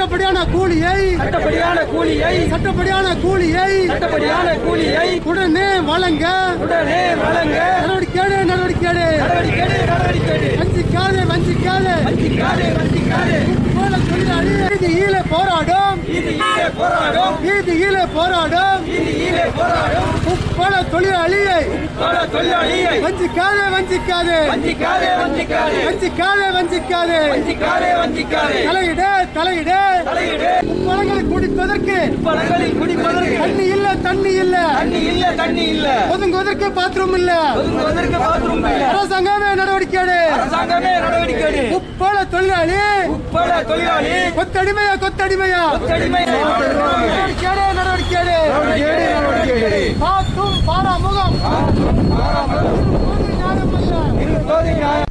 சட்டப்படியான கூலியை சட்டப்படியான கூலியை சட்டப்படியான கூலியை சட்டப்படியான கூலியை உடனே வழங்க உடனே வழங்க நடவடிக்கை எடு, நடவடிக்கை எடு. நடவடிக்கை எடு, நடவடிக்கை எடு. வஞ்சிக்காதே வஞ்சிக்காதே வஞ்சிக்காதே வஞ்சிக்காதே போல தொழிலாளி வீதியிலே போராடும் இது ஈழே போராடும் வீதியிலே போராடும் இது ஈழே போராடும் போல தொழிலாளியை பல தொழிலாளியை வஞ்சிக்காதே வஞ்சிக்காதே வஞ்சிக்காதே வஞ்சிக்காதே வஞ்சிக்காதே வஞ்சிக்காதே வஞ்சிக்காதே வஞ்சிக்காதே தலையிடு தலையிடு தலையிடு பழங்களை குடிப்பதற்கு பழங்களில் குடிப்பதற்கு தண்ணி இல்ல தண்ணி இல்ல தண்ணி இல்ல தண்ணி இல்ல ஒதுங்குவதற்கு பாத்ரூம் இல்ல ஒதுங்குவதற்கு பாத்ரூம் இல்ல அரசாங்கமே நடவடிக்கை எடு அரசாங்கமே நடவடிக்கை எடு. உப்பள தொழிலாளி உட்பட தொழிலாளி கொத்தடிமையா கொத்தடிமையா கொத்தடிமை நடவடிக்கை எடு, நடவடிக்கை எடு. பார்த்தும் பாராமுகம் இது நியாயமல்ல. இப்போது நியாயம்